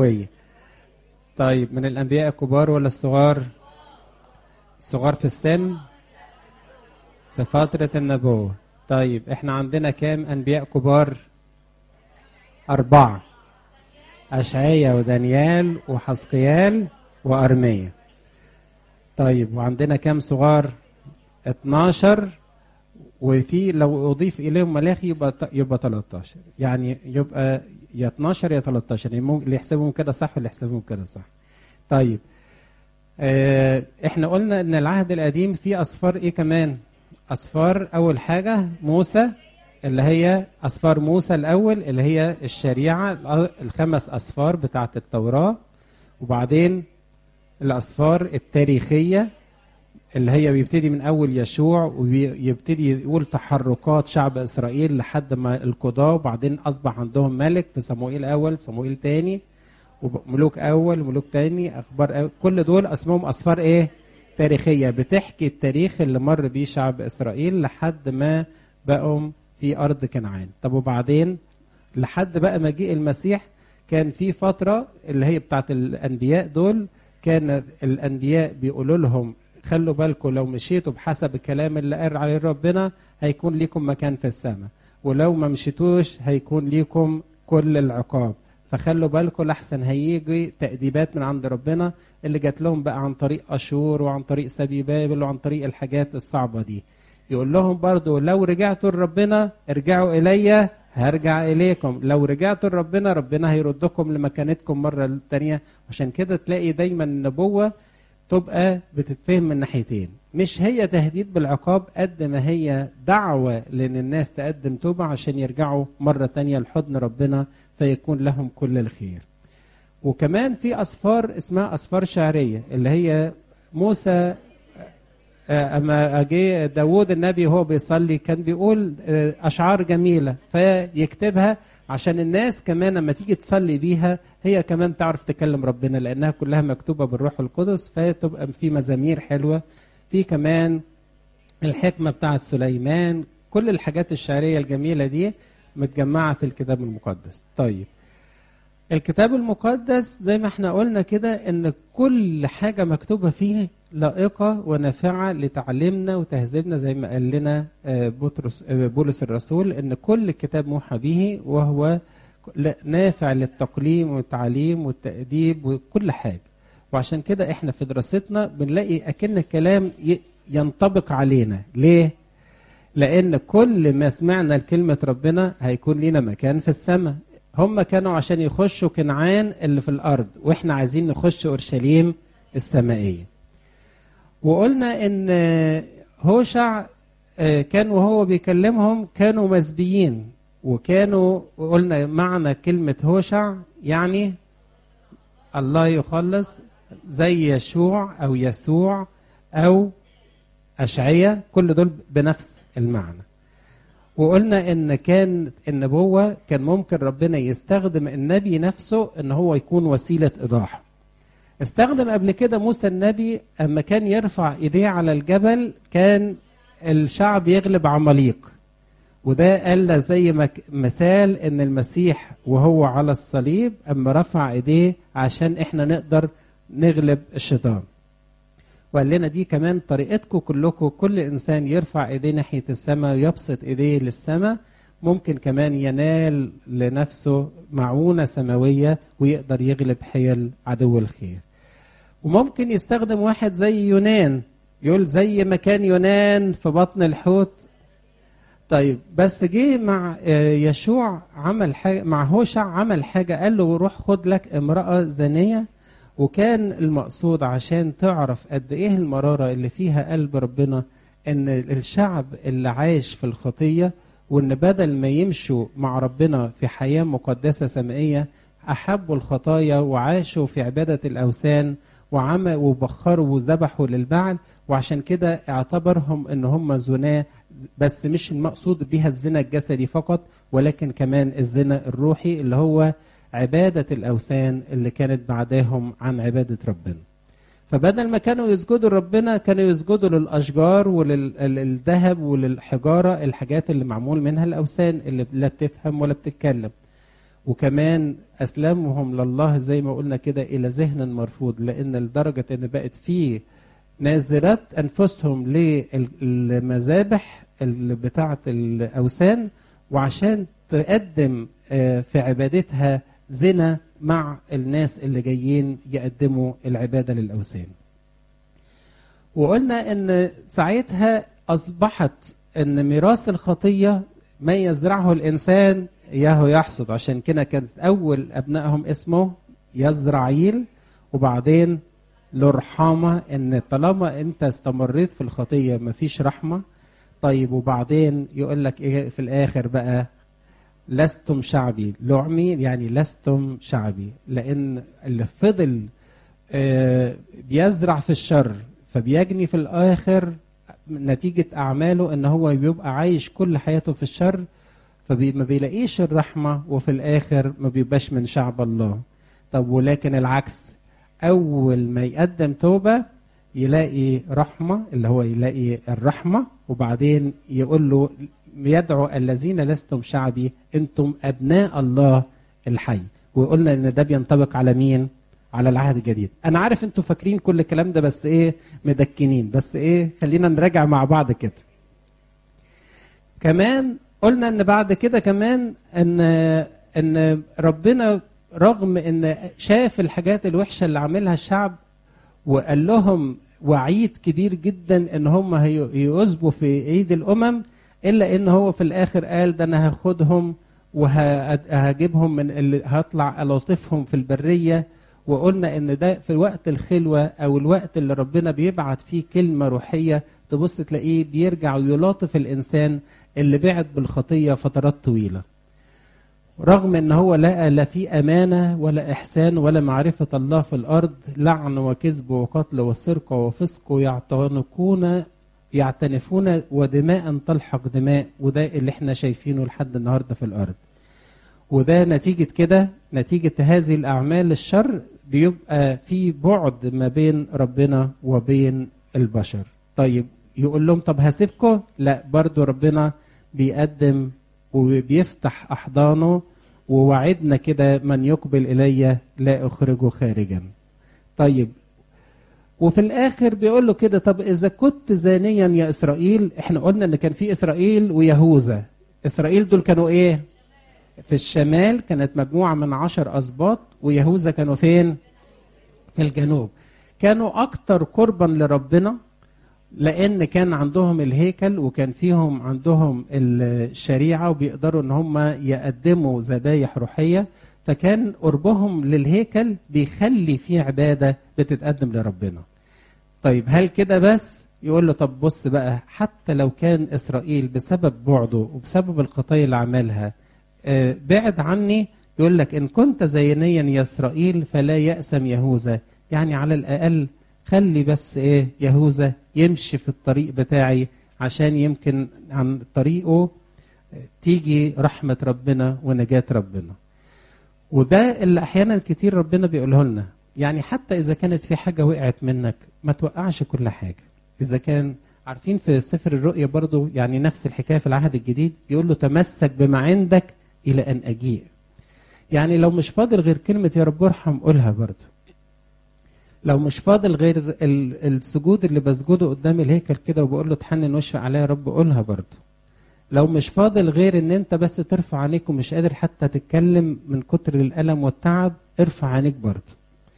النبوية طيب من الأنبياء الكبار ولا الصغار صغار في السن في فترة النبوة طيب احنا عندنا كام أنبياء كبار أربعة أشعية ودانيال وحسقيال وأرمية طيب وعندنا كام صغار 12 وفي لو أضيف إليهم ملاخي يبقى يبقى 13 يعني يبقى يا 12 يا 13 يعني اللي يحسبهم كده صح واللي يحسبهم كده صح طيب اه احنا قلنا ان العهد القديم فيه اصفار ايه كمان اصفار اول حاجه موسى اللي هي أصفار موسى الأول اللي هي الشريعة الخمس أصفار بتاعة التوراة وبعدين الأصفار التاريخية اللي هي بيبتدي من أول يشوع ويبتدي يقول تحركات شعب إسرائيل لحد ما القضاء وبعدين أصبح عندهم ملك في صموئيل أول صموئيل تاني وملوك أول وملوك تاني أخبار أول كل دول اسمهم أصفار إيه؟ تاريخية بتحكي التاريخ اللي مر بيه شعب إسرائيل لحد ما بقوا في ارض كنعان طب وبعدين لحد بقى مجيء المسيح كان في فتره اللي هي بتاعت الانبياء دول كان الانبياء بيقولوا لهم خلوا بالكم لو مشيتوا بحسب الكلام اللي قال عليه ربنا هيكون ليكم مكان في السماء ولو ما مشيتوش هيكون ليكم كل العقاب فخلوا بالكم لحسن هيجي تأديبات من عند ربنا اللي جات لهم بقى عن طريق أشور وعن طريق سبي بابل وعن طريق الحاجات الصعبة دي يقول لهم برضو لو رجعتوا لربنا ارجعوا إلي هرجع إليكم لو رجعتوا لربنا ربنا هيردكم لمكانتكم مرة تانية عشان كده تلاقي دايما النبوة تبقى بتتفهم من ناحيتين مش هي تهديد بالعقاب قد ما هي دعوة لأن الناس تقدم توبة عشان يرجعوا مرة تانية لحضن ربنا فيكون لهم كل الخير وكمان في أصفار اسمها أصفار شعرية اللي هي موسى اما جه داوود النبي وهو بيصلي كان بيقول اشعار جميله فيكتبها عشان الناس كمان لما تيجي تصلي بيها هي كمان تعرف تكلم ربنا لانها كلها مكتوبه بالروح القدس فتبقى في مزامير حلوه في كمان الحكمه بتاعه سليمان كل الحاجات الشعريه الجميله دي متجمعه في الكتاب المقدس طيب الكتاب المقدس زي ما احنا قلنا كده ان كل حاجه مكتوبه فيه لائقه ونافعه لتعليمنا وتهذيبنا زي ما قال لنا بطرس بولس الرسول ان كل كتاب موحى به وهو نافع للتقليم والتعليم والتأديب وكل حاجه وعشان كده احنا في دراستنا بنلاقي اكن الكلام ينطبق علينا ليه لان كل ما سمعنا لكلمه ربنا هيكون لينا مكان في السماء هم كانوا عشان يخشوا كنعان اللي في الارض واحنا عايزين نخش اورشليم السمائيه وقلنا ان هوشع كان وهو بيكلمهم كانوا مسبيين وكانوا قلنا معنى كلمة هوشع يعني الله يخلص زي يشوع أو يسوع أو أشعية كل دول بنفس المعنى وقلنا ان كان النبوة كان ممكن ربنا يستخدم النبي نفسه ان هو يكون وسيلة ايضاح استخدم قبل كده موسى النبي اما كان يرفع ايديه على الجبل كان الشعب يغلب عماليق وده قال زي مثال ان المسيح وهو على الصليب اما رفع ايديه عشان احنا نقدر نغلب الشيطان وقال لنا دي كمان طريقتكم كلكم كل انسان يرفع ايديه ناحيه السماء ويبسط ايديه للسماء ممكن كمان ينال لنفسه معونه سماويه ويقدر يغلب حيل عدو الخير وممكن يستخدم واحد زي يونان يقول زي ما كان يونان في بطن الحوت طيب بس جه مع يشوع عمل حاجه مع هوشع عمل حاجه قال له روح خد لك امراه زانيه وكان المقصود عشان تعرف قد ايه المراره اللي فيها قلب ربنا ان الشعب اللي عايش في الخطيه وان بدل ما يمشوا مع ربنا في حياه مقدسه سمائيه احبوا الخطايا وعاشوا في عباده الاوثان وعمل وبخروا وذبحوا للبعل وعشان كده اعتبرهم ان هم زناه بس مش المقصود بها الزنا الجسدي فقط ولكن كمان الزنا الروحي اللي هو عبادة الأوثان اللي كانت بعداهم عن عبادة ربنا فبدل ما كانوا يسجدوا لربنا كانوا يسجدوا للأشجار وللذهب وللحجارة الحاجات اللي معمول منها الأوثان اللي لا بتفهم ولا بتتكلم وكمان اسلمهم لله زي ما قلنا كده الى ذهن مرفوض لان لدرجه ان بقت فيه نازرات انفسهم للمذابح اللي بتاعه الاوثان وعشان تقدم في عبادتها زنا مع الناس اللي جايين يقدموا العباده للاوثان. وقلنا ان ساعتها اصبحت ان ميراث الخطيه ما يزرعه الانسان اياه يحصد عشان كده كانت اول ابنائهم اسمه يزرعيل وبعدين له رحامه ان طالما انت استمريت في الخطيه مفيش رحمه طيب وبعدين يقول لك ايه في الاخر بقى لستم شعبي لعمي يعني لستم شعبي لان اللي فضل آه بيزرع في الشر فبيجني في الاخر نتيجه اعماله ان هو بيبقى عايش كل حياته في الشر فما بيلاقيش الرحمه وفي الاخر ما بيبقاش من شعب الله طب ولكن العكس اول ما يقدم توبه يلاقي رحمه اللي هو يلاقي الرحمه وبعدين يقول له يدعو الذين لستم شعبي انتم ابناء الله الحي وقلنا ان ده بينطبق على مين على العهد الجديد انا عارف انتم فاكرين كل الكلام ده بس ايه مدكنين بس ايه خلينا نراجع مع بعض كده كمان قلنا ان بعد كده كمان ان ان ربنا رغم ان شاف الحاجات الوحشه اللي عاملها الشعب وقال لهم وعيد كبير جدا ان هم هيؤذبوا في ايد الامم الا ان هو في الاخر قال ده انا هاخدهم وهجيبهم من اللي هطلع الطفهم في البريه وقلنا ان ده في وقت الخلوه او الوقت اللي ربنا بيبعت فيه كلمه روحيه تبص تلاقيه بيرجع ويلاطف الانسان اللي بعد بالخطيه فترات طويله. رغم ان هو لقى لا في امانه ولا احسان ولا معرفه الله في الارض لعن وكذب وقتل وسرقه وفسق يعتنقون يعتنفون ودماء تلحق دماء وده اللي احنا شايفينه لحد النهارده في الارض. وده نتيجة كده نتيجة هذه الأعمال الشر بيبقى في بعد ما بين ربنا وبين البشر طيب يقول لهم طب هسيبكم لا برضو ربنا بيقدم وبيفتح أحضانه ووعدنا كده من يقبل إلي لا أخرجه خارجا طيب وفي الآخر بيقول له كده طب إذا كنت زانيا يا إسرائيل إحنا قلنا إن كان في إسرائيل ويهوذا إسرائيل دول كانوا إيه في الشمال كانت مجموعة من عشر أسباط ويهوذا كانوا فين؟ في الجنوب كانوا أكتر قربا لربنا لأن كان عندهم الهيكل وكان فيهم عندهم الشريعة وبيقدروا إن هم يقدموا ذبايح روحية فكان قربهم للهيكل بيخلي فيه عبادة بتتقدم لربنا طيب هل كده بس يقول له طب بص بقى حتى لو كان إسرائيل بسبب بعده وبسبب الخطايا اللي عملها بعد عني يقول لك إن كنت زينيا يا إسرائيل فلا يأسم يهوذا يعني على الأقل خلي بس إيه يهوذا يمشي في الطريق بتاعي عشان يمكن عن طريقه تيجي رحمة ربنا ونجاة ربنا وده اللي أحيانا كتير ربنا بيقوله لنا يعني حتى إذا كانت في حاجة وقعت منك ما توقعش كل حاجة إذا كان عارفين في سفر الرؤيا برضو يعني نفس الحكاية في العهد الجديد يقول له تمسك بما عندك إلى أن أجيء يعني لو مش فاضل غير كلمة يا رب ارحم قولها برضو لو مش فاضل غير السجود اللي بسجده قدام الهيكل كده وبقول له تحنن وشفق عليا يا رب قولها برضو لو مش فاضل غير ان انت بس ترفع عينيك ومش قادر حتى تتكلم من كتر الالم والتعب ارفع عينيك برضو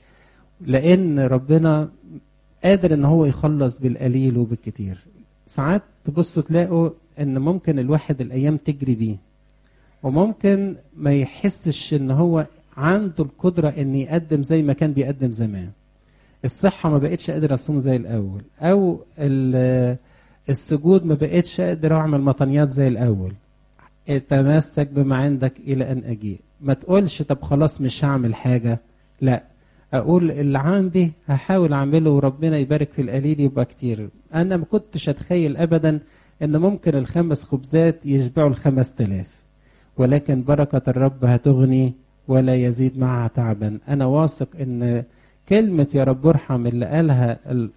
لان ربنا قادر ان هو يخلص بالقليل وبالكتير ساعات تبصوا تلاقوا ان ممكن الواحد الايام تجري بيه وممكن ما يحسش ان هو عنده القدرة ان يقدم زي ما كان بيقدم زمان الصحة ما بقتش قادر اصوم زي الاول او السجود ما بقتش قادر اعمل مطنيات زي الاول تمسك بما عندك الى ان اجيء ما تقولش طب خلاص مش هعمل حاجة لا اقول اللي عندي هحاول اعمله وربنا يبارك في القليل يبقى كتير انا ما كنتش اتخيل ابدا ان ممكن الخمس خبزات يشبعوا الخمس تلاف ولكن بركة الرب هتغني ولا يزيد معها تعبا أنا واثق أن كلمة يا رب ارحم اللي قالها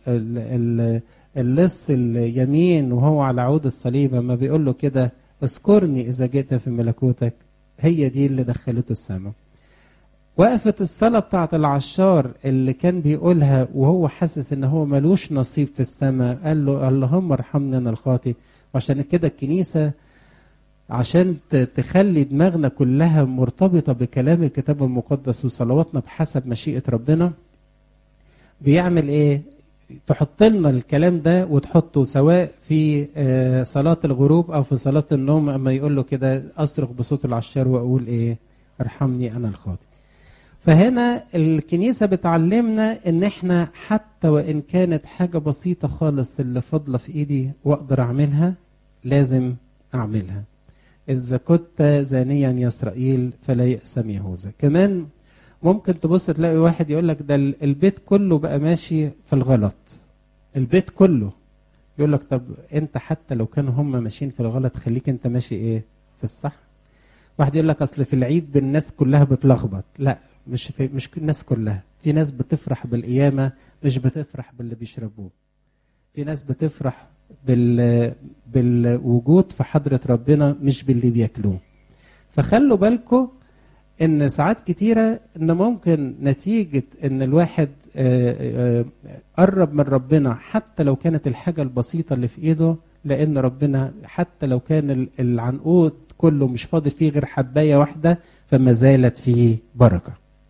اللص اليمين وهو على عود الصليب ما بيقول له كده اذكرني إذا جئت في ملكوتك هي دي اللي دخلته السماء وقفت الصلاة بتاعت العشار اللي كان بيقولها وهو حاسس ان هو ملوش نصيب في السماء قال له اللهم ارحمنا انا الخاطي وعشان كده الكنيسة عشان تخلي دماغنا كلها مرتبطة بكلام الكتاب المقدس وصلواتنا بحسب مشيئة ربنا بيعمل ايه تحط لنا الكلام ده وتحطه سواء في صلاة الغروب او في صلاة النوم اما يقول له كده اصرخ بصوت العشار واقول ايه ارحمني انا الخاطئ فهنا الكنيسة بتعلمنا ان احنا حتى وان كانت حاجة بسيطة خالص اللي فاضلة في ايدي واقدر اعملها لازم اعملها اذا كنت زانيا يا اسرائيل فلا يأسم يهوذا كمان ممكن تبص تلاقي واحد يقول لك ده البيت كله بقى ماشي في الغلط البيت كله يقول لك طب انت حتى لو كانوا هم ماشيين في الغلط خليك انت ماشي ايه في الصح واحد يقول لك اصل في العيد الناس كلها بتلخبط لا مش في مش الناس كلها في ناس بتفرح بالقيامه مش بتفرح باللي بيشربوه في ناس بتفرح بال بالوجود في حضره ربنا مش باللي بياكلوه فخلوا بالكم ان ساعات كتيره ان ممكن نتيجه ان الواحد قرب من ربنا حتى لو كانت الحاجه البسيطه اللي في ايده لان ربنا حتى لو كان العنقود كله مش فاضل فيه غير حبايه واحده فما زالت فيه بركه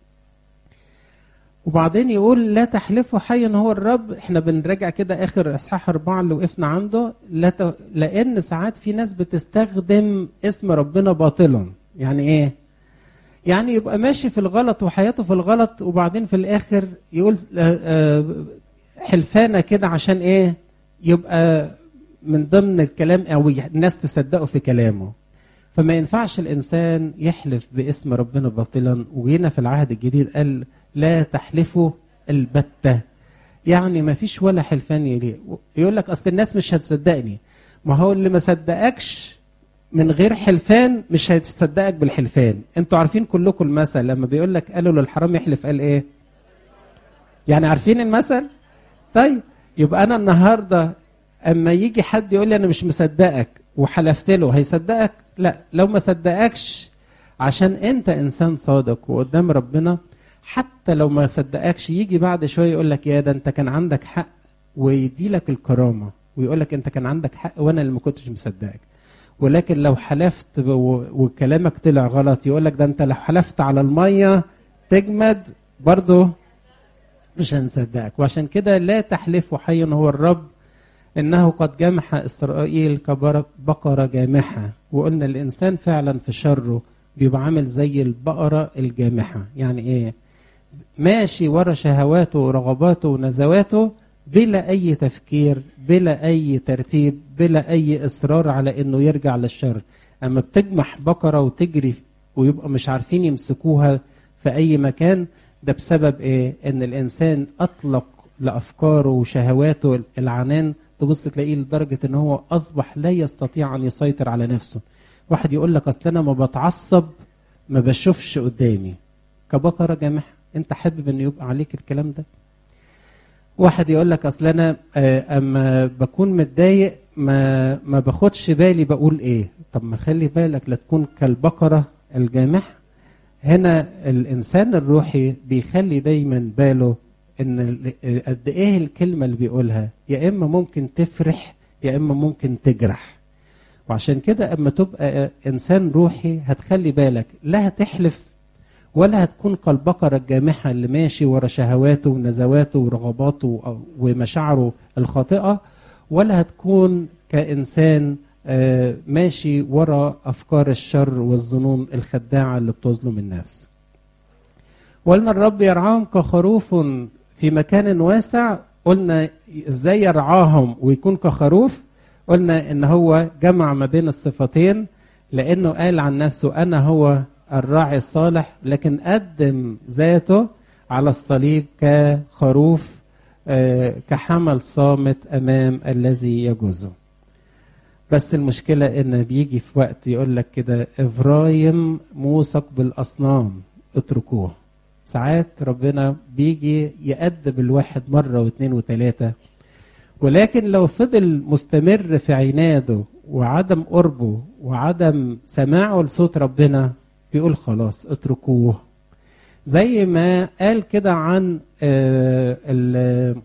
وبعدين يقول لا تحلفوا حيا هو الرب احنا بنراجع كده اخر اصحاح اربعه اللي وقفنا عنده لا ت... لان ساعات في ناس بتستخدم اسم ربنا باطلا يعني ايه يعني يبقى ماشي في الغلط وحياته في الغلط وبعدين في الاخر يقول حلفانه كده عشان ايه يبقى من ضمن الكلام او الناس تصدقه في كلامه فما ينفعش الانسان يحلف باسم ربنا باطلا وجينا في العهد الجديد قال لا تحلفوا البتة يعني ما فيش ولا حلفان يليق يقول لك اصل الناس مش هتصدقني ما هو اللي ما صدقكش من غير حلفان مش هتصدقك بالحلفان انتوا عارفين كلكم المثل لما بيقول لك قالوا للحرام يحلف قال ايه يعني عارفين المثل طيب يبقى انا النهارده اما يجي حد يقول لي انا مش مصدقك وحلفت له هيصدقك لا لو ما صدقكش عشان انت انسان صادق وقدام ربنا حتى لو ما صدقكش يجي بعد شويه يقول لك يا ده انت كان عندك حق ويدي لك الكرامه ويقول لك انت كان عندك حق وانا اللي ما كنتش مصدقك ولكن لو حلفت وكلامك طلع غلط يقول لك ده انت لو حلفت على الميه تجمد برضه مش هنصدقك وعشان كده لا تحلفوا حي هو الرب انه قد جمح اسرائيل كبقره جامحه وقلنا الانسان فعلا في شره بيبقى عامل زي البقره الجامحه يعني ايه ماشي ورا شهواته ورغباته ونزواته بلا اي تفكير بلا اي ترتيب بلا اي اصرار على انه يرجع للشر اما بتجمح بقره وتجري ويبقى مش عارفين يمسكوها في اي مكان ده بسبب ايه ان الانسان اطلق لافكاره وشهواته العنان تبص تلاقيه لدرجه ان هو اصبح لا يستطيع ان يسيطر على نفسه واحد يقول لك اصل انا ما بتعصب ما بشوفش قدامي كبقره جامحه انت حابب ان يبقى عليك الكلام ده واحد يقول لك اصل انا اما بكون متضايق ما ما باخدش بالي بقول ايه طب ما خلي بالك لا تكون كالبقره الجامحه هنا الانسان الروحي بيخلي دايما باله ان قد ايه الكلمه اللي بيقولها يا اما ممكن تفرح يا اما ممكن تجرح وعشان كده اما تبقى انسان روحي هتخلي بالك لا هتحلف ولا هتكون كالبقرة الجامحة اللي ماشي ورا شهواته ونزواته ورغباته ومشاعره الخاطئة ولا هتكون كإنسان ماشي ورا أفكار الشر والظنون الخداعة اللي بتظلم النفس وقلنا الرب يرعاهم كخروف في مكان واسع قلنا ازاي يرعاهم ويكون كخروف قلنا ان هو جمع ما بين الصفتين لانه قال عن نفسه انا هو الراعي الصالح لكن قدم ذاته على الصليب كخروف كحمل صامت امام الذي يجوزه بس المشكلة ان بيجي في وقت يقول لك كده ابراهيم موثق بالاصنام اتركوه ساعات ربنا بيجي يأدب الواحد مرة واثنين وثلاثة ولكن لو فضل مستمر في عناده وعدم قربه وعدم سماعه لصوت ربنا بيقول خلاص اتركوه زي ما قال كده عن آه، ال-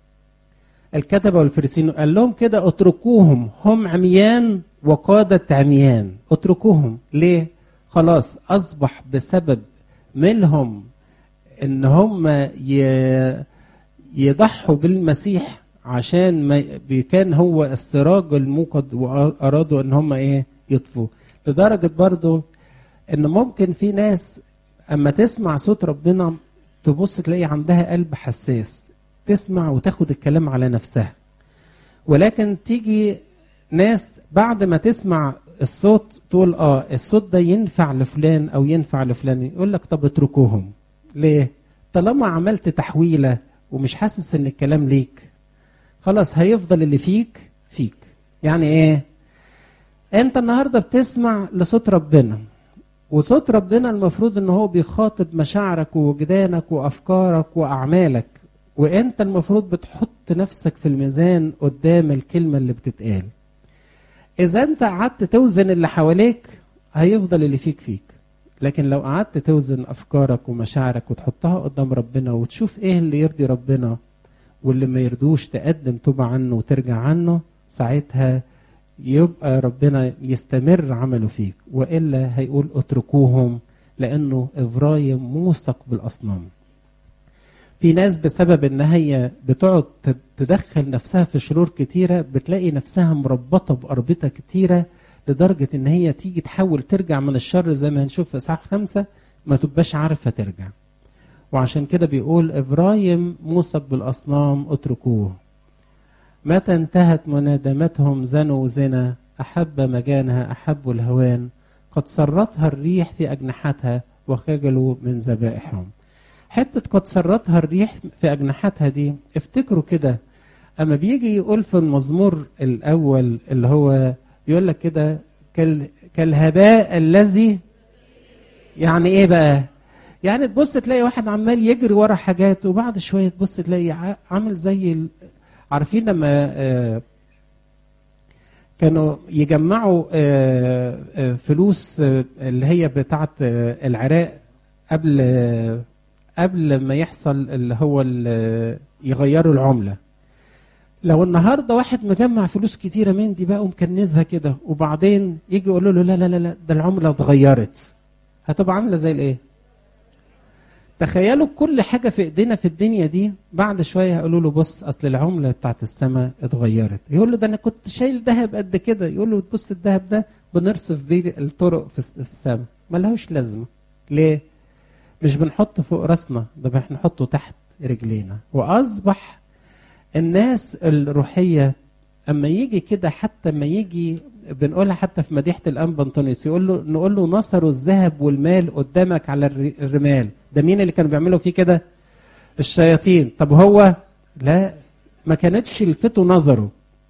الكتبة والفريسين قال لهم كده اتركوهم هم عميان وقادة عميان اتركوهم ليه خلاص أصبح بسبب منهم ان هم ي- يضحوا بالمسيح عشان ما ي- كان هو السراج الموقد وارادوا ان هم ايه يطفوا لدرجه برضو ان ممكن في ناس اما تسمع صوت ربنا تبص تلاقي عندها قلب حساس تسمع وتاخد الكلام على نفسها ولكن تيجي ناس بعد ما تسمع الصوت تقول اه الصوت ده ينفع لفلان او ينفع لفلان يقول لك طب اتركوهم ليه طالما عملت تحويله ومش حاسس ان الكلام ليك خلاص هيفضل اللي فيك فيك يعني ايه انت النهارده بتسمع لصوت ربنا وصوت ربنا المفروض ان هو بيخاطب مشاعرك ووجدانك وافكارك واعمالك وانت المفروض بتحط نفسك في الميزان قدام الكلمه اللي بتتقال اذا انت قعدت توزن اللي حواليك هيفضل اللي فيك فيك لكن لو قعدت توزن افكارك ومشاعرك وتحطها قدام ربنا وتشوف ايه اللي يرضي ربنا واللي ما يرضوش تقدم توبة عنه وترجع عنه ساعتها يبقى ربنا يستمر عمله فيك والا هيقول اتركوهم لانه ابراهيم موثق بالاصنام في ناس بسبب ان هي بتقعد تد- تدخل نفسها في شرور كتيره بتلاقي نفسها مربطه باربطه كتيره لدرجه ان هي تيجي تحاول ترجع من الشر زي ما هنشوف في اصحاح خمسه ما تبقاش عارفه ترجع وعشان كده بيقول ابراهيم موثق بالاصنام اتركوه متى انتهت منادمتهم زنوا زنا احب مجانها احب الهوان قد سرتها الريح في اجنحتها وخجلوا من ذبائحهم حته قد سرتها الريح في اجنحتها دي افتكروا كده اما بيجي يقول في المزمور الاول اللي هو يقول لك كده كال كالهباء الذي يعني ايه بقى يعني تبص تلاقي واحد عمال يجري ورا حاجات وبعد شويه تبص تلاقي ع- عامل زي ال... عارفين لما آه، كانوا يجمعوا آه، آه، فلوس آه، اللي هي بتاعه آه، العراق قبل آه، قبل ما يحصل اللي هو ال- يغيروا العمله لو النهارده واحد مجمع فلوس كتيره من دي بقى ومكنزها كده وبعدين يجي يقولوا له لا لا لا لا ده العمله اتغيرت هتبقى عامله زي الايه؟ تخيلوا كل حاجه في ايدينا في الدنيا دي بعد شويه هيقولوا له بص اصل العمله بتاعت السماء اتغيرت يقول له ده انا كنت شايل ذهب قد كده يقول له بص الذهب ده بنرصف بيه الطرق في السماء ملهوش لازمه ليه؟ مش بنحطه فوق راسنا ده بنحطه تحت رجلينا واصبح الناس الروحيه اما يجي كده حتى ما يجي بنقولها حتى في مديحه الانبا انطونيوس يقول له نقول له نصروا الذهب والمال قدامك على الر- الرمال ده مين اللي كانوا بيعملوا فيه كده الشياطين طب هو لا ما كانتش يلفتوا نظره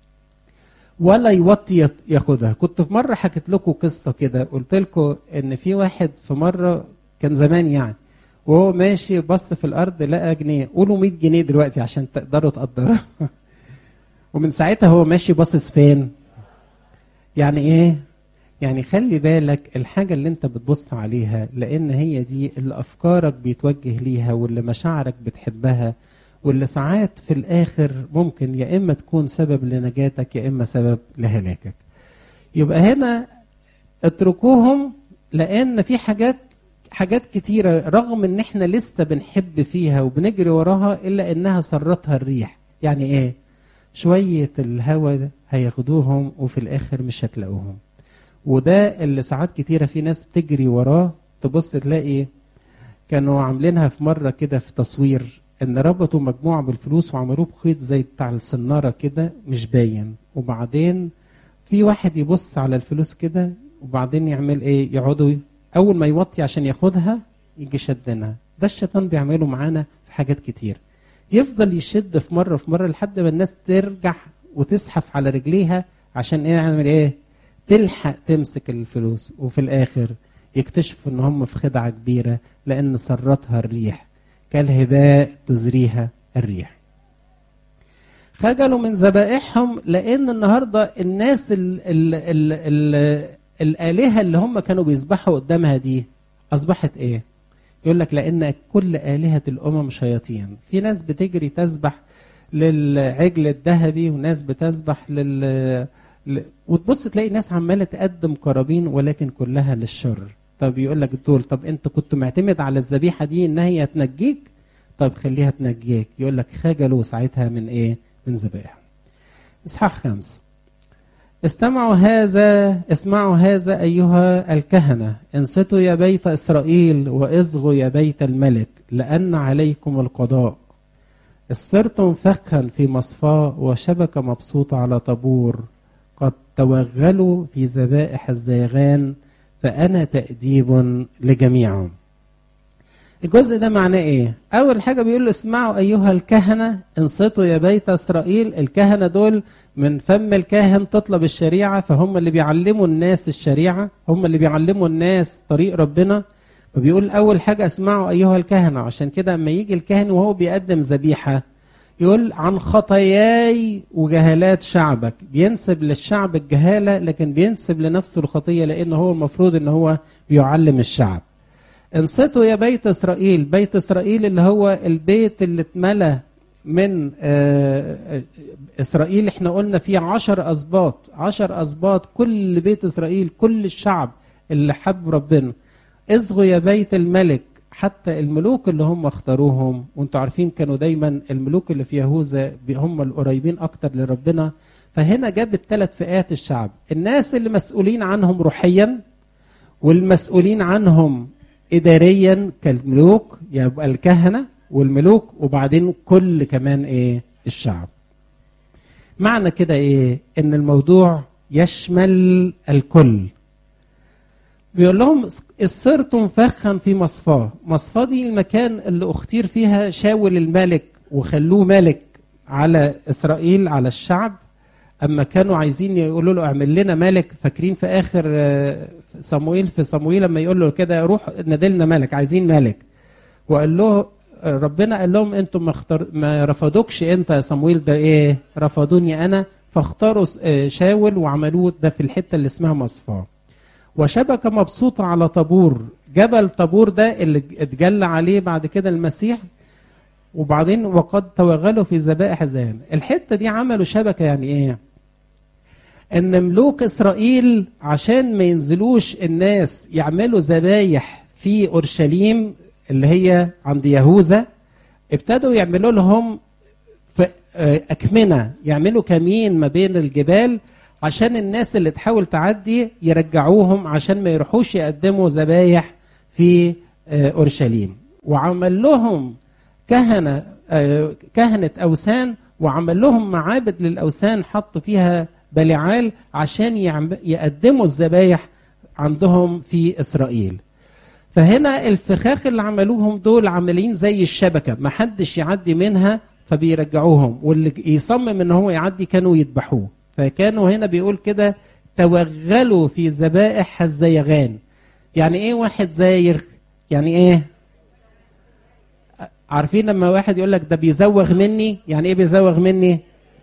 ولا يوطي يت- ياخدها كنت في مره حكيت لكم قصه كده قلت لكم ان في واحد في مره كان زمان يعني وهو ماشي بص في الارض لقى جنيه قولوا 100 جنيه دلوقتي عشان تقدروا تقدروا ومن ساعتها هو ماشي باصص فين يعني ايه يعني خلي بالك الحاجة اللي انت بتبص عليها لان هي دي اللي افكارك بيتوجه ليها واللي مشاعرك بتحبها واللي ساعات في الاخر ممكن يا اما تكون سبب لنجاتك يا اما سبب لهلاكك يبقى هنا اتركوهم لان في حاجات حاجات كتيرة رغم ان احنا لسه بنحب فيها وبنجري وراها الا انها سرتها الريح يعني ايه شوية الهوا ده هياخدوهم وفي الاخر مش هتلاقوهم وده اللي ساعات كتيرة في ناس بتجري وراه تبص تلاقي كانوا عاملينها في مرة كده في تصوير ان ربطوا مجموعة بالفلوس وعملوه بخيط زي بتاع السنارة كده مش باين وبعدين في واحد يبص على الفلوس كده وبعدين يعمل ايه يقعدوا اول ما يوطي عشان ياخدها يجي شدنها ده الشيطان بيعمله معانا في حاجات كتير يفضل يشد في مره في مره لحد ما الناس ترجع وتزحف على رجليها عشان ايه يعمل ايه تلحق تمسك الفلوس وفي الاخر يكتشفوا ان هم في خدعه كبيره لان سرتها الريح كالهباء تزريها الريح خجلوا من ذبائحهم لان النهارده الناس ال ال ال ال الالهه اللي هم كانوا بيذبحوا قدامها دي اصبحت ايه يقول لك لان كل الهه الامم شياطين في ناس بتجري تسبح للعجل الذهبي وناس بتسبح لل ل- وتبص تلاقي ناس عماله تقدم قرابين ولكن كلها للشر طب يقول لك دول طب انت كنت معتمد على الذبيحه دي ان هي تنجيك طب خليها تنجيك يقول لك خجلوا ساعتها من ايه من ذبائح اصحاح خمسه استمعوا هذا اسمعوا هذا ايها الكهنه انصتوا يا بيت اسرائيل واصغوا يا بيت الملك لان عليكم القضاء استرتم فخا في مصفاه وشبكه مبسوطه على طابور قد توغلوا في ذبائح الزيغان فانا تاديب لجميعهم الجزء ده معناه ايه اول حاجه بيقول له اسمعوا ايها الكهنه انصتوا يا بيت اسرائيل الكهنه دول من فم الكاهن تطلب الشريعه فهم اللي بيعلموا الناس الشريعه هم اللي بيعلموا الناس طريق ربنا فبيقول اول حاجه اسمعوا ايها الكهنه عشان كده اما يجي الكاهن وهو بيقدم ذبيحه يقول عن خطاياي وجهالات شعبك بينسب للشعب الجهاله لكن بينسب لنفسه الخطيه لان هو المفروض ان هو بيعلم الشعب انصتوا يا بيت اسرائيل بيت اسرائيل اللي هو البيت اللي اتملى من آه، آه، اسرائيل احنا قلنا فيه عشر اسباط عشر اسباط كل بيت اسرائيل كل الشعب اللي حب ربنا اصغوا يا بيت الملك حتى الملوك اللي هم اختاروهم وانتوا عارفين كانوا دايما الملوك اللي في يهوذا بي- هم القريبين اكتر لربنا فهنا جاب الثلاث فئات الشعب الناس اللي مسؤولين عنهم روحيا والمسؤولين عنهم اداريا كالملوك يبقى الكهنه والملوك وبعدين كل كمان ايه الشعب معنى كده ايه ان الموضوع يشمل الكل بيقول لهم اصرتم فخا في مصفاه مصفاه دي المكان اللي اختير فيها شاول الملك وخلوه ملك على اسرائيل على الشعب اما كانوا عايزين يقولوا له اعمل لنا ملك فاكرين في اخر آه، صمويل في صمويل لما يقول له كده روح نادلنا ملك عايزين ملك وقال له آه، ربنا قال لهم انتم ما, اختار ما رفضوكش انت يا صمويل ده ايه رفضوني انا فاختاروا آه، شاول وعملوه ده في الحته اللي اسمها مصفاه وشبكه مبسوطه على طابور جبل طابور ده اللي اتجلى عليه بعد كده المسيح وبعدين وقد توغلوا في ذبائح زان الحته دي عملوا شبكه يعني ايه ان ملوك اسرائيل عشان ما ينزلوش الناس يعملوا ذبايح في اورشليم اللي هي عند يهوذا ابتدوا يعملوا لهم في آه، اكمنه يعملوا كمين ما بين الجبال عشان الناس اللي تحاول تعدي يرجعوهم عشان ما يروحوش يقدموا ذبايح في آه، اورشليم وعمل لهم كهنه آه، كهنه اوثان وعمل لهم معابد للاوثان حط فيها بلعال عشان يعم- يقدموا الذبايح عندهم في اسرائيل فهنا الفخاخ اللي عملوهم دول عاملين زي الشبكه ما حدش يعدي منها فبيرجعوهم واللي يصمم ان هو يعدي كانوا يذبحوه فكانوا هنا بيقول كده توغلوا في ذبائح الزيغان يعني ايه واحد زايغ يعني ايه عارفين لما واحد يقول لك ده بيزوغ مني يعني ايه بيزوغ مني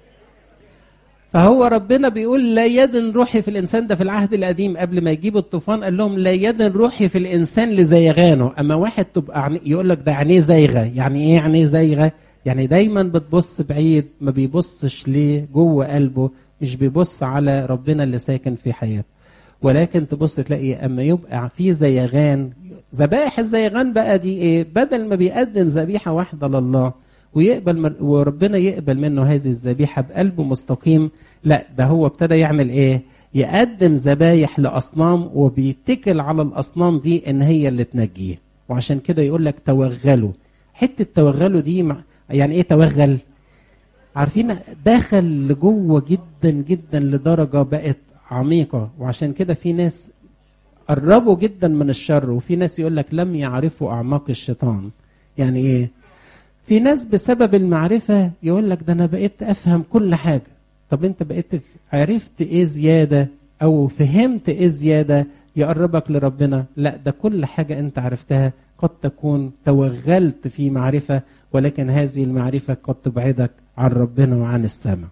فهو ربنا بيقول لا يدن روحي في الانسان ده في العهد القديم قبل ما يجيب الطوفان قال لهم لا يدن روحي في الانسان لزيغانه اما واحد تبقى عن- يقول لك ده عينيه زايغه يعني ايه عينيه زايغه يعني دايما بتبص بعيد ما بيبصش ليه جوه قلبه مش بيبص على ربنا اللي ساكن في حياته ولكن تبص تلاقي اما يبقى في زيغان ذبائح الزيغان بقى دي ايه بدل ما بيقدم ذبيحه واحده لله ويقبل من وربنا يقبل منه هذه الذبيحه بقلب مستقيم لا ده هو ابتدى يعمل ايه يقدم ذبايح لاصنام وبيتكل على الاصنام دي ان هي اللي تنجيه وعشان كده يقول لك توغلوا حته توغلوا دي مع- يعني ايه توغل عارفين دخل لجوه جدا جدا لدرجه بقت عميقه وعشان كده في ناس قربوا جدا من الشر وفي ناس يقول لك لم يعرفوا اعماق الشيطان يعني ايه في ناس بسبب المعرفه يقول لك ده انا بقيت افهم كل حاجه طب انت بقيت ف- عرفت ايه زياده او فهمت ايه زياده يقربك لربنا لا ده كل حاجه انت عرفتها قد تكون توغلت في معرفه ولكن هذه المعرفه قد تبعدك عن ربنا وعن السماء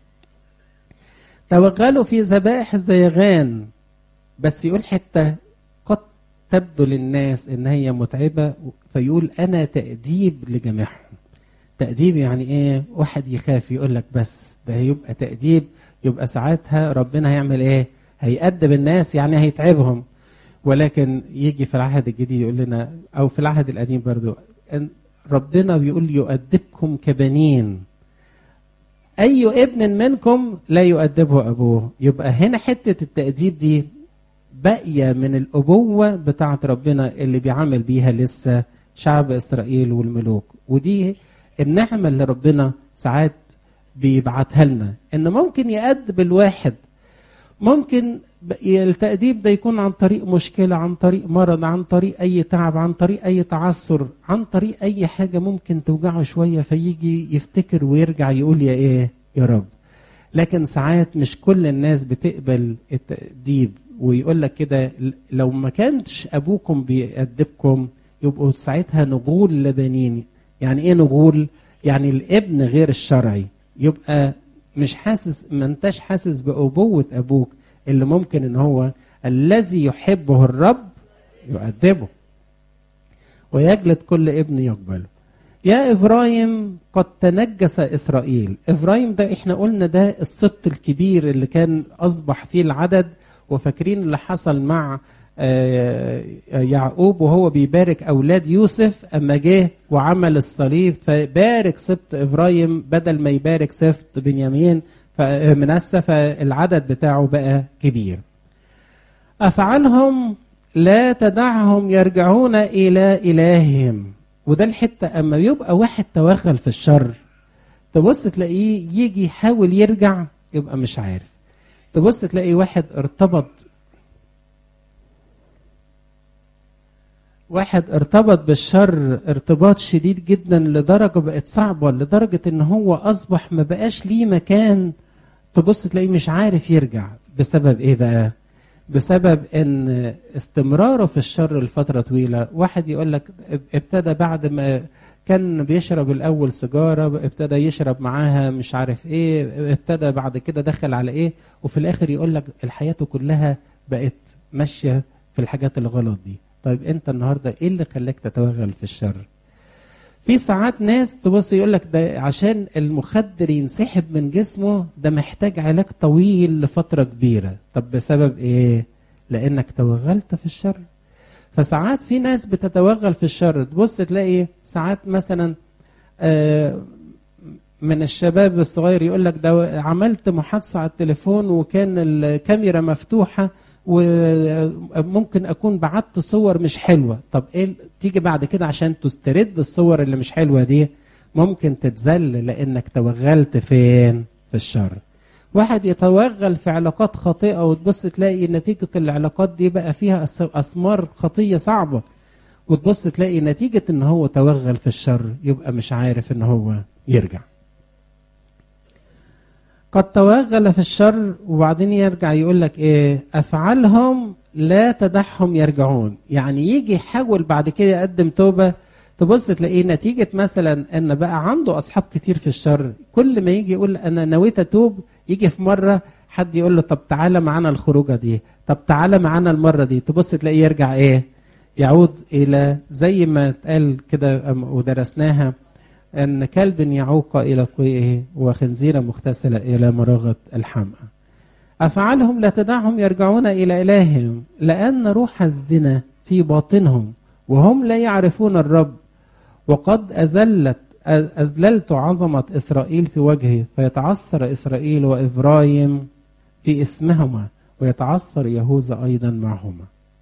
توغلوا في ذبائح الزيغان بس يقول حتى قد تبدو للناس ان هي متعبه فيقول انا تاديب لجميعهم تاديب يعني ايه واحد يخاف يقول لك بس ده هيبقى تاديب يبقى ساعتها ربنا هيعمل ايه هيأدب الناس يعني هيتعبهم ولكن يجي في العهد الجديد يقول لنا او في العهد القديم برضو ان ربنا بيقول يؤدبكم كبنين اي ابن منكم لا يؤدبه ابوه يبقى هنا حته التاديب دي باقيه من الابوه بتاعه ربنا اللي بيعامل بيها لسه شعب اسرائيل والملوك ودي النعمه اللي ربنا ساعات بيبعتها لنا ان ممكن يأدب الواحد ممكن التأديب ده يكون عن طريق مشكلة عن طريق مرض عن طريق أي تعب عن طريق أي تعثر عن طريق أي حاجة ممكن توجعه شوية فيجي يفتكر ويرجع يقول يا إيه يا رب لكن ساعات مش كل الناس بتقبل التأديب ويقول لك كده لو ما كانش أبوكم بيأدبكم يبقوا ساعتها نغول لبنين يعني إيه نغول؟ يعني الابن غير الشرعي يبقى مش حاسس ما انتش حاسس بأبوة أبوك اللي ممكن ان هو الذي يحبه الرب يؤدبه ويجلد كل ابن يقبله يا إبراهيم قد تنجس إسرائيل إبراهيم ده إحنا قلنا ده السبط الكبير اللي كان أصبح فيه العدد وفاكرين اللي حصل مع يعقوب وهو بيبارك أولاد يوسف أما جه وعمل الصليب فبارك سبط إبراهيم بدل ما يبارك سبط بنيامين منسى فالعدد بتاعه بقى كبير أفعلهم لا تدعهم يرجعون إلى إلههم وده الحتة أما يبقى واحد توغل في الشر تبص تلاقيه يجي يحاول يرجع يبقى مش عارف تبص تلاقي واحد ارتبط واحد ارتبط بالشر ارتباط شديد جدا لدرجة بقت صعبة لدرجة ان هو اصبح ما بقاش ليه مكان تبص تلاقيه مش عارف يرجع بسبب ايه بقى بسبب ان استمراره في الشر لفترة طويلة واحد يقول لك ابتدى بعد ما كان بيشرب الاول سيجاره ابتدى يشرب معاها مش عارف ايه ابتدى بعد كده دخل على ايه وفي الاخر يقول لك الحياه كلها بقت ماشيه في الحاجات الغلط دي طيب انت النهارده ايه اللي خلاك تتوغل في الشر في ساعات ناس تبص يقول لك ده عشان المخدر ينسحب من جسمه ده محتاج علاج طويل لفتره كبيره طب بسبب ايه لانك توغلت في الشر فساعات في ناس بتتوغل في الشر تبص تلاقي ساعات مثلا من الشباب الصغير يقول لك ده عملت محادثه على التليفون وكان الكاميرا مفتوحه وممكن اكون بعت صور مش حلوه طب ايه تيجي بعد كده عشان تسترد الصور اللي مش حلوه دي ممكن تتذل لانك توغلت فين في الشر واحد يتوغل في علاقات خاطئه وتبص تلاقي نتيجه العلاقات دي بقى فيها اثمار خطيه صعبه وتبص تلاقي نتيجه ان هو توغل في الشر يبقى مش عارف ان هو يرجع قد توغل في الشر وبعدين يرجع يقول لك ايه افعلهم لا تدعهم يرجعون يعني يجي يحاول بعد كده يقدم توبه تبص تلاقيه نتيجة مثلا ان بقى عنده اصحاب كتير في الشر كل ما يجي يقول انا نويت اتوب يجي في مرة حد يقول له طب تعالى معانا الخروجة دي طب تعالى معانا المرة دي تبص تلاقيه يرجع ايه يعود الى زي ما اتقال كده ودرسناها ان كلب يعوق الى قيئه وخنزيرة مغتسلة الى مراغة الحمأة افعالهم لا تدعهم يرجعون الى الههم لان روح الزنا في باطنهم وهم لا يعرفون الرب وقد أزلت أذللت عظمة إسرائيل في وجهه فيتعثر إسرائيل وإبراهيم في اسمهما ويتعثر يهوذا أيضا معهما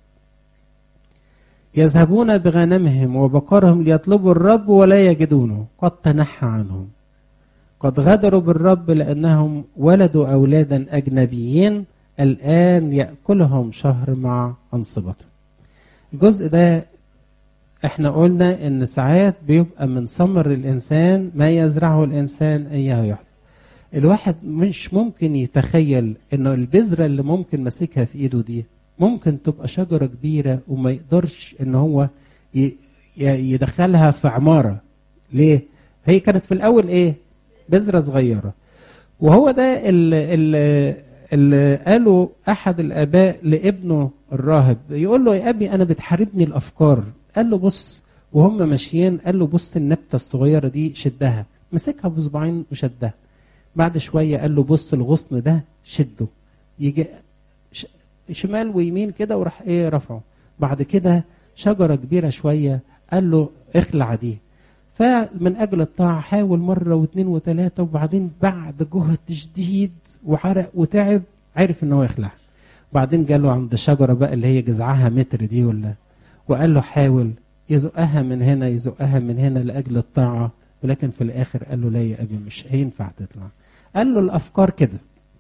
يذهبون بغنمهم وبقرهم ليطلبوا الرب ولا يجدونه قد تنحى عنهم قد غدروا بالرب لأنهم ولدوا أولادا أجنبيين الآن يأكلهم شهر مع أنصبتهم الجزء ده احنا قلنا ان ساعات بيبقى من ثمر الانسان ما يزرعه الانسان اياه يحصل الواحد مش ممكن يتخيل انه البذرة اللي ممكن ماسكها في ايده دي ممكن تبقى شجرة كبيرة وما يقدرش ان هو يدخلها في عمارة ليه هي كانت في الاول ايه بذرة صغيرة وهو ده ال ال اللي قاله احد الاباء لابنه الراهب يقول له يا ابي انا بتحاربني الافكار قال له بص وهم ماشيين قال له بص النبته الصغيره دي شدها مسكها بصباعين وشدها بعد شويه قال له بص الغصن ده شده يجي ش- شمال ويمين كده وراح ايه رفعه بعد كده شجره كبيره شويه قال له اخلع دي فمن اجل الطاعه حاول مره واثنين وثلاثه وبعدين بعد جهد شديد وعرق وتعب عرف ان هو يخلع بعدين جاله عند شجره بقى اللي هي جذعها متر دي ولا وقال له حاول يزقها من هنا يزقها من هنا لاجل الطاعه ولكن في الاخر قال له لا يا ابي مش هينفع تطلع قال له الافكار كده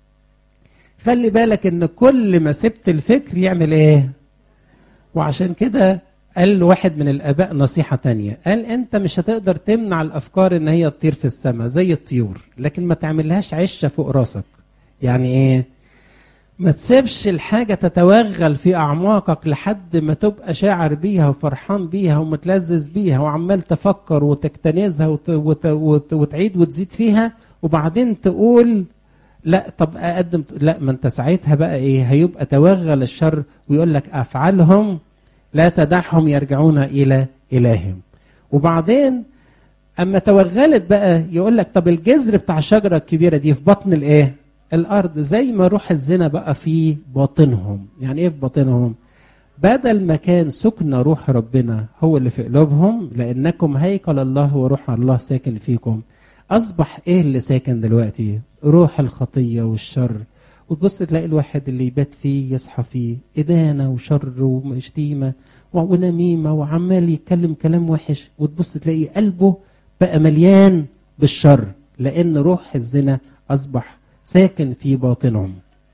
خلي بالك ان كل ما سبت الفكر يعمل ايه وعشان كده قال واحد من الاباء نصيحه تانية قال انت مش هتقدر تمنع الافكار ان هي تطير في السماء زي الطيور لكن ما تعملهاش عشه فوق راسك يعني ايه ما تسيبش الحاجة تتوغل في أعماقك لحد ما تبقى شاعر بيها وفرحان بيها ومتلذذ بيها وعمال تفكر وتكتنزها وت... وت... وت... وتعيد وتزيد فيها وبعدين تقول لا طب أقدم لا ما أنت ساعتها بقى إيه هيبقى توغل الشر ويقول لك أفعالهم لا تدعهم يرجعون إلى إلههم وبعدين أما توغلت بقى يقول لك طب الجذر بتاع الشجرة الكبيرة دي في بطن الإيه؟ الارض زي ما روح الزنا بقى في باطنهم يعني ايه في باطنهم بدل ما كان سكن روح ربنا هو اللي في قلوبهم لانكم هيكل الله وروح الله ساكن فيكم اصبح ايه اللي ساكن دلوقتي روح الخطيه والشر وتبص تلاقي الواحد اللي يبات فيه يصحى فيه ادانه وشر وشتيمه ونميمه وعمال يتكلم كلام وحش وتبص تلاقي قلبه بقى مليان بالشر لان روح الزنا اصبح ساكن في باطنهم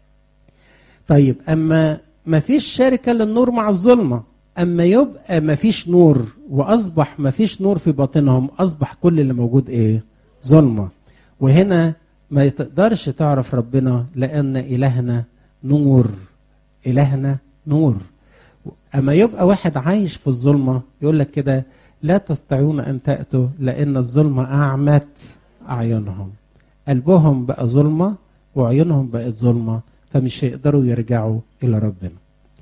طيب اما ما فيش شركه للنور مع الظلمه اما يبقى ما فيش نور واصبح ما فيش نور في باطنهم اصبح كل اللي موجود ايه ظلمه وهنا ما تقدرش تعرف ربنا لان الهنا نور الهنا نور اما يبقى واحد عايش في الظلمه يقول لك كده لا تستطيعون ان تاتوا لان الظلمه اعمت اعينهم قلبهم بقى ظلمه وعيونهم بقت ظلمه فمش هيقدروا يرجعوا الى ربنا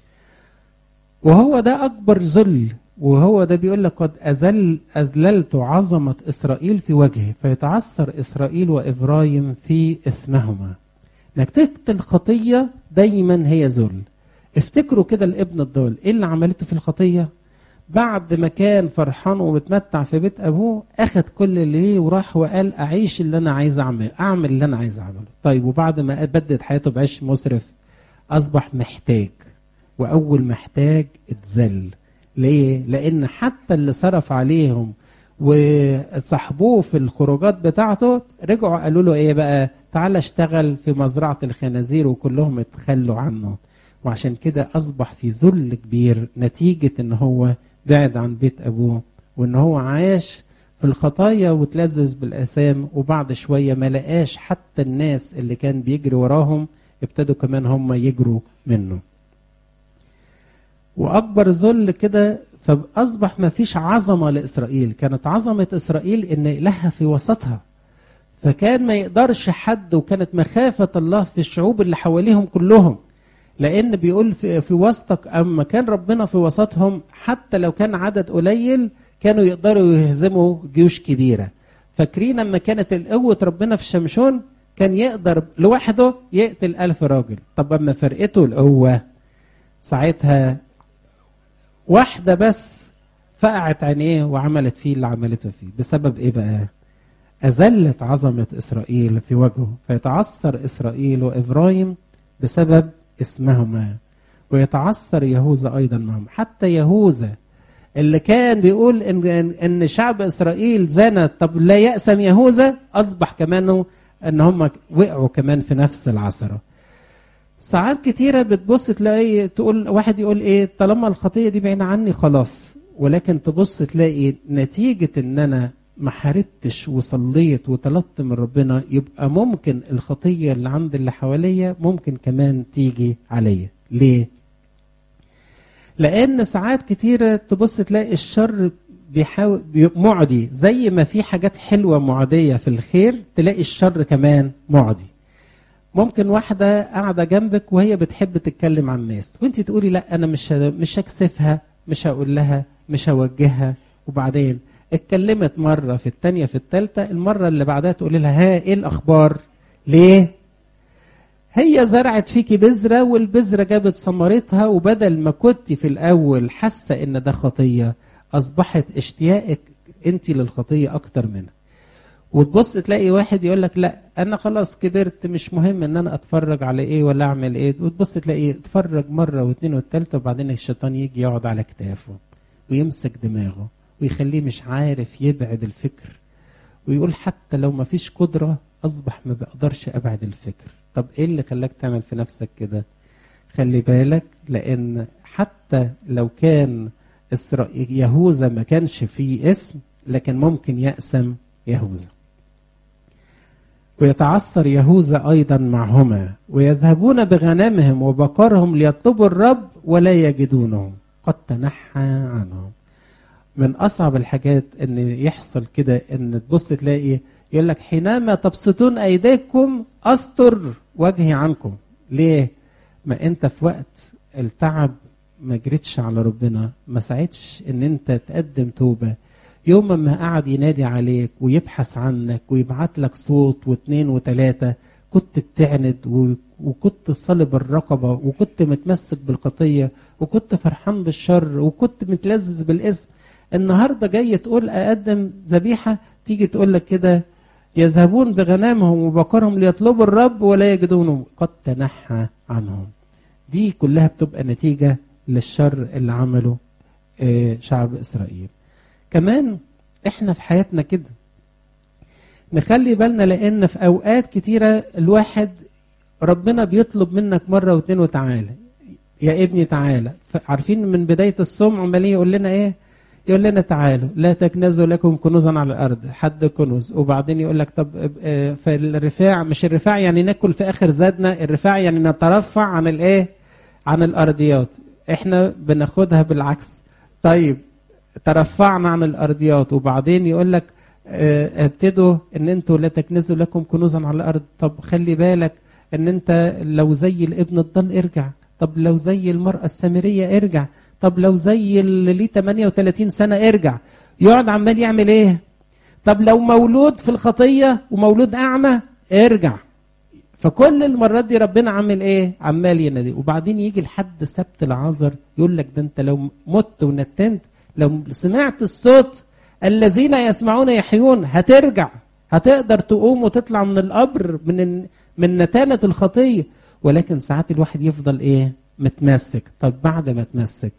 وهو ده اكبر ذل وهو ده بيقول لك قد أزل أذللت عظمة إسرائيل في وجهه فيتعثر إسرائيل وإبراهيم في إثمهما نتيجة الخطية دايما هي ذل افتكروا كده الابن الضال ايه اللي عملته في الخطية بعد ما كان فرحان ومتمتع في بيت ابوه اخد كل اللي ليه وراح وقال اعيش اللي انا عايز اعمله اعمل اللي انا عايز اعمله طيب وبعد ما بدت حياته بعيش مسرف اصبح محتاج واول محتاج اتذل ليه لان حتى اللي صرف عليهم وصاحبوه في الخروجات بتاعته رجعوا قالوا له ايه بقى تعالى اشتغل في مزرعه الخنازير وكلهم اتخلوا عنه وعشان كده اصبح في ذل كبير نتيجه ان هو بعد عن بيت ابوه وان هو عاش في الخطايا وتلذذ بالاثام وبعد شويه ما لقاش حتى الناس اللي كان بيجري وراهم ابتدوا كمان هم يجروا منه واكبر ذل كده فاصبح ما فيش عظمه لاسرائيل كانت عظمه اسرائيل ان الهها في وسطها فكان ما يقدرش حد وكانت مخافه الله في الشعوب اللي حواليهم كلهم لان بيقول في, في وسطك اما كان ربنا في وسطهم حتى لو كان عدد قليل كانوا يقدروا يهزموا جيوش كبيره فاكرين اما كانت قوه ربنا في شمشون كان يقدر لوحده يقتل ألف راجل طب اما فرقته القوه ساعتها واحده بس فقعت عينيه وعملت فيه اللي عملته فيه بسبب ايه بقى أذلت عظمة إسرائيل في وجهه فيتعثر إسرائيل وإبراهيم بسبب اسمهما ويتعثر يهوذا ايضا معهم حتى يهوذا اللي كان بيقول ان ان شعب اسرائيل زنى طب لا يأسم يهوذا اصبح كمان ان هم وقعوا كمان في نفس العثره ساعات كتيرة بتبص تلاقي تقول واحد يقول ايه طالما الخطية دي بعيدة عني خلاص ولكن تبص تلاقي نتيجة ان انا ما حاربتش وصليت وطلبت من ربنا يبقى ممكن الخطيه اللي عند اللي حواليا ممكن كمان تيجي عليا ليه لان ساعات كتيره تبص تلاقي الشر بيحاول معدي زي ما في حاجات حلوه معديه في الخير تلاقي الشر كمان معدي ممكن واحدة قاعدة جنبك وهي بتحب تتكلم عن الناس وانت تقولي لا انا مش مش هكسفها مش هقول لها مش هوجهها وبعدين اتكلمت مرة في التانية في التالتة المرة اللي بعدها تقولي لها ها ايه الاخبار ليه هي زرعت فيكي بذرة والبذرة جابت ثمرتها وبدل ما كنت في الاول حاسة ان ده خطية اصبحت اشتياقك انت للخطية اكتر منها وتبص تلاقي واحد يقول لك لا انا خلاص كبرت مش مهم ان انا اتفرج على ايه ولا اعمل ايه وتبص تلاقي اتفرج مره واثنين والثالثه وبعدين الشيطان يجي يقعد على كتافه ويمسك دماغه ويخليه مش عارف يبعد الفكر ويقول حتى لو ما فيش قدره اصبح ما بقدرش ابعد الفكر طب ايه اللي خلاك تعمل في نفسك كده خلي بالك لان حتى لو كان إسرائيل يهوذا ما كانش فيه اسم لكن ممكن يأسم يهوذا ويتعثر يهوذا أيضا معهما ويذهبون بغنمهم وبقرهم ليطلبوا الرب ولا يجدونه قد تنحى عنهم من أصعب الحاجات أن يحصل كده أن تبص تلاقي يقول لك حينما تبسطون أيديكم أستر وجهي عنكم ليه؟ ما أنت في وقت التعب ما جريتش على ربنا ما ساعدش ان انت تقدم توبه يوم ما قعد ينادي عليك ويبحث عنك ويبعت لك صوت واثنين وثلاثة كنت بتعند وكنت صلب الرقبة وكنت متمسك بالخطية وكنت فرحان بالشر وكنت متلذذ بالاسم النهاردة جاي تقول أقدم ذبيحة تيجي تقول لك كده يذهبون بغنامهم وبقرهم ليطلبوا الرب ولا يجدونه قد تنحى عنهم دي كلها بتبقى نتيجة للشر اللي عمله شعب إسرائيل كمان احنا في حياتنا كده نخلي بالنا لان في اوقات كتيره الواحد ربنا بيطلب منك مره واتنين وتعالى يا ابني تعالى عارفين من بدايه الصوم عمال يقول لنا ايه يقول لنا تعالوا لا تكنزوا لكم كنوزا على الارض حد كنوز وبعدين يقول لك طب في الرفاع مش الرفاع يعني ناكل في اخر زادنا الرفاع يعني نترفع عن الايه عن الارضيات احنا بناخدها بالعكس طيب ترفعنا عن الارضيات وبعدين يقول لك اه ابتدوا ان انتوا لا تكنزوا لكم كنوزا على الارض طب خلي بالك ان انت لو زي الابن الضال ارجع طب لو زي المرأة السامرية ارجع طب لو زي اللي ليه 38 سنة ارجع يقعد عمال يعمل ايه طب لو مولود في الخطية ومولود اعمى ارجع فكل المرات دي ربنا عامل ايه عمال ينادي وبعدين يجي لحد سبت العذر يقول لك ده انت لو مت ونتنت لو سمعت الصوت الذين يسمعون يحيون هترجع هتقدر تقوم وتطلع من القبر من من نتانة الخطية ولكن ساعات الواحد يفضل ايه متمسك طب بعد ما تمسك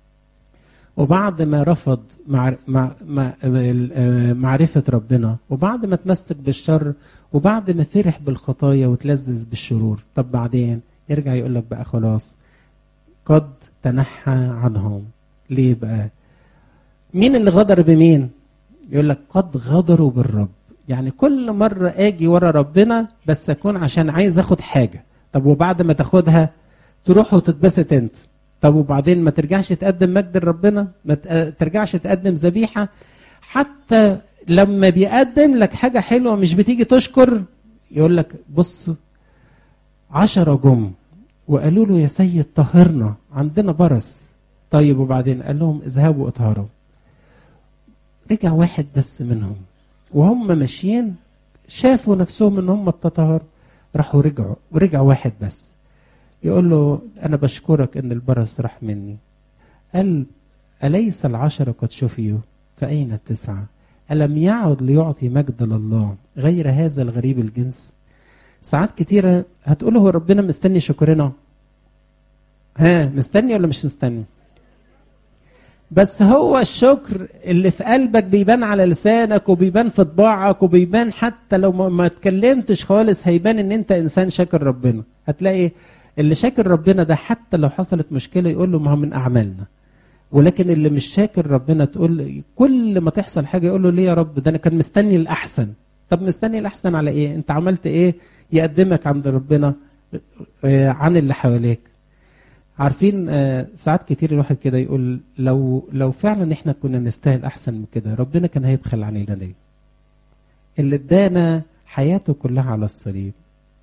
وبعد ما رفض مع مع مع معرفة ربنا وبعد ما تمسك بالشر وبعد ما فرح بالخطايا وتلذذ بالشرور طب بعدين يرجع يقول لك بقى خلاص قد تنحى عنهم ليه بقى مين اللي غدر بمين يقول لك قد غدروا بالرب يعني كل مرة اجي ورا ربنا بس اكون عشان عايز اخد حاجة طب وبعد ما تاخدها تروح وتتبسط انت طب وبعدين ما ترجعش تقدم مجد لربنا ما ترجعش تقدم ذبيحة حتى لما بيقدم لك حاجة حلوة مش بتيجي تشكر يقول لك بص عشرة جم وقالوا له يا سيد طهرنا عندنا برص طيب وبعدين قال لهم اذهبوا اطهروا رجع واحد بس منهم وهم ماشيين شافوا نفسهم ان هم اتطهروا راحوا رجعوا ورجع واحد بس يقول له انا بشكرك ان البرص راح مني قال اليس العشرة قد شفيوا فاين التسعه ألم يعد ليعطي مجد لله غير هذا الغريب الجنس ساعات كتيرة هتقوله هو ربنا مستني شكرنا ها مستني ولا مش مستني بس هو الشكر اللي في قلبك بيبان على لسانك وبيبان في طباعك وبيبان حتى لو ما اتكلمتش خالص هيبان ان انت انسان شاكر ربنا هتلاقي اللي شاكر ربنا ده حتى لو حصلت مشكلة يقول له ما هو من اعمالنا ولكن اللي مش شاكر ربنا تقول كل ما تحصل حاجه يقول له ليه يا رب ده انا كان مستني الاحسن طب مستني الاحسن على ايه انت عملت ايه يقدمك عند ربنا عن اللي حواليك عارفين ساعات كتير الواحد كده يقول لو لو فعلا احنا كنا نستاهل احسن من كده ربنا كان هيبخل علينا ليه اللي ادانا حياته كلها على الصليب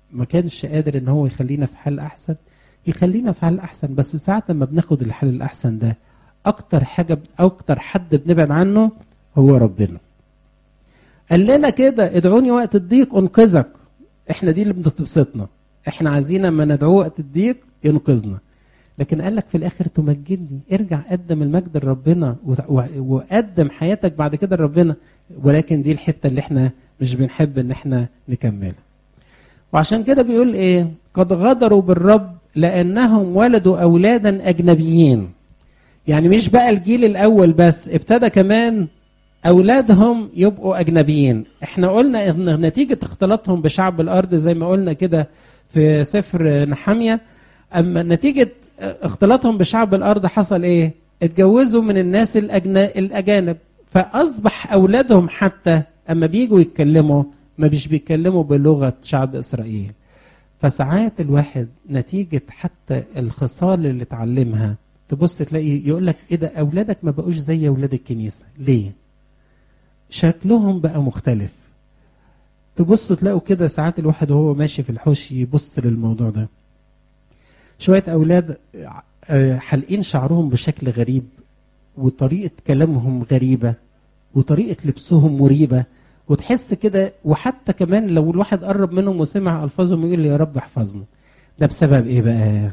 ما كانش قادر ان هو يخلينا في حال احسن يخلينا في حال احسن بس ساعات لما بناخد الحال الاحسن ده اكتر حاجه اكتر حد بنبعد عنه هو ربنا قال لنا كده ادعوني وقت الضيق انقذك احنا دي اللي بتبسطنا احنا عايزين لما ندعوه وقت الضيق ينقذنا لكن قال لك في الاخر تمجدني ارجع قدم المجد لربنا وقدم حياتك بعد كده لربنا ولكن دي الحته اللي احنا مش بنحب ان احنا نكملها وعشان كده بيقول ايه قد غدروا بالرب لانهم ولدوا اولادا اجنبيين يعني مش بقى الجيل الاول بس ابتدى كمان اولادهم يبقوا اجنبيين احنا قلنا ان نتيجه اختلاطهم بشعب الارض زي ما قلنا كده في سفر نحميه اما نتيجه اختلاطهم بشعب الارض حصل ايه اتجوزوا من الناس الاجانب فاصبح اولادهم حتى اما بيجوا يتكلموا ما مش بيتكلموا بلغه شعب اسرائيل فساعات الواحد نتيجه حتى الخصال اللي اتعلمها تبص تلاقي يقول لك ايه ده اولادك ما بقوش زي اولاد الكنيسه ليه شكلهم بقى مختلف تبصوا تلاقوا كده ساعات الواحد وهو ماشي في الحوش يبص للموضوع ده شويه اولاد حالقين شعرهم بشكل غريب وطريقه كلامهم غريبه وطريقه لبسهم مريبه وتحس كده وحتى كمان لو الواحد قرب منهم وسمع الفاظهم يقول يا رب احفظنا ده بسبب ايه بقى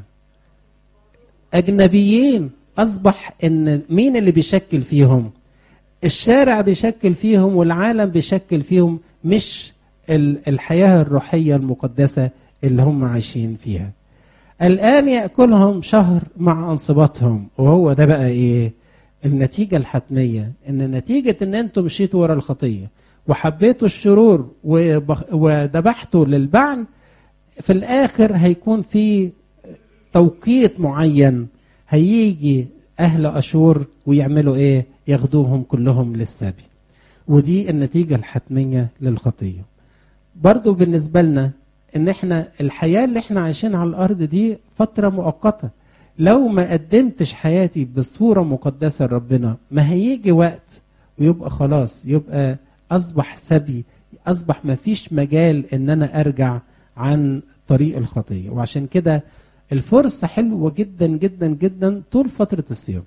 اجنبيين اصبح ان مين اللي بيشكل فيهم الشارع بيشكل فيهم والعالم بيشكل فيهم مش الحياه الروحيه المقدسه اللي هم عايشين فيها الآن يأكلهم شهر مع أنصباتهم وهو ده بقى إيه النتيجة الحتمية إن نتيجة إن أنتم مشيتوا ورا الخطية وحبيتوا الشرور وذبحتوا للبعل في الآخر هيكون في توقيت معين هيجي أهل أشور ويعملوا إيه ياخدوهم كلهم للسبي ودي النتيجة الحتمية للخطية برضو بالنسبة لنا ان احنا الحياه اللي احنا عايشينها على الارض دي فتره مؤقته لو ما قدمتش حياتي بصوره مقدسه لربنا ما هيجي وقت ويبقى خلاص يبقى اصبح سبي اصبح ما فيش مجال ان انا ارجع عن طريق الخطيه وعشان كده الفرصه حلوه جدا جدا جدا طول فتره الصيام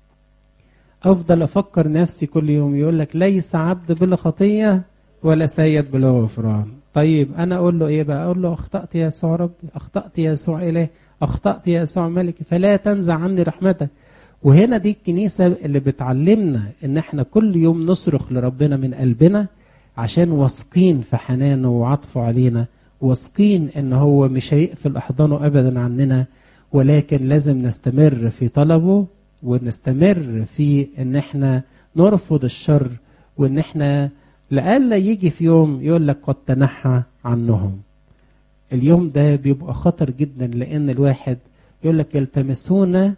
افضل افكر نفسي كل يوم يقول لك ليس عبد بلا خطيه ولا سيد بلا غفران طيب انا اقول له ايه بقى اقول له اخطات يا يسوع ربي اخطات يا يسوع اله اخطات يا يسوع ملكي فلا تنزع عني رحمتك وهنا دي الكنيسه اللي بتعلمنا ان احنا كل يوم نصرخ لربنا من قلبنا عشان واثقين في حنانه وعطفه علينا واثقين ان هو مش هيقفل احضانه ابدا عننا ولكن لازم نستمر في طلبه ونستمر في ان احنا نرفض الشر وان احنا لألا يجي في يوم يقول لك قد تنحى عنهم اليوم ده بيبقى خطر جدا لأن الواحد يقول لك يلتمسون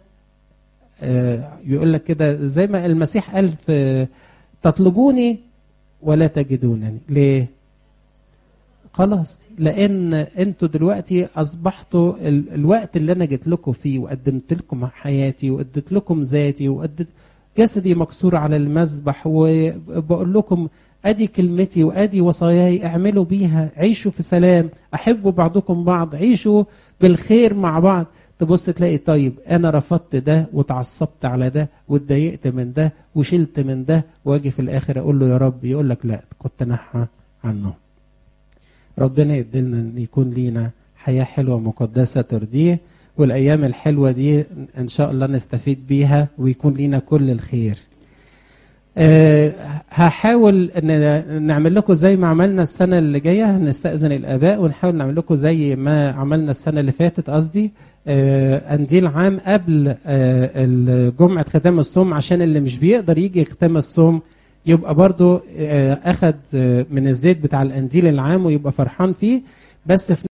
يقول لك كده زي ما المسيح قال في تطلبوني ولا تجدونني ليه خلاص لان انتوا دلوقتي اصبحتوا الوقت اللي انا جيت لكم فيه وقدمت لكم حياتي واديت لكم ذاتي واديت جسدي مكسور على المذبح وبقول لكم ادي كلمتي وادي وصاياي اعملوا بيها عيشوا في سلام احبوا بعضكم بعض عيشوا بالخير مع بعض تبص تلاقي طيب انا رفضت ده وتعصبت على ده واتضايقت من ده وشلت من ده واجي في الاخر اقول له يا رب يقول لك لا قد تنحى عنه ربنا يدلنا ان يكون لينا حياه حلوه مقدسه ترضيه والايام الحلوه دي ان شاء الله نستفيد بيها ويكون لينا كل الخير أه هحاول ان نعمل لكم زي ما عملنا السنه اللي جايه نستاذن الاباء ونحاول نعمل لكم زي ما عملنا السنه اللي فاتت قصدي أه انديل عام قبل أه جمعه ختام الصوم عشان اللي مش بيقدر يجي ختام الصوم يبقى برضو اخد من الزيت بتاع الانديل العام ويبقى فرحان فيه بس في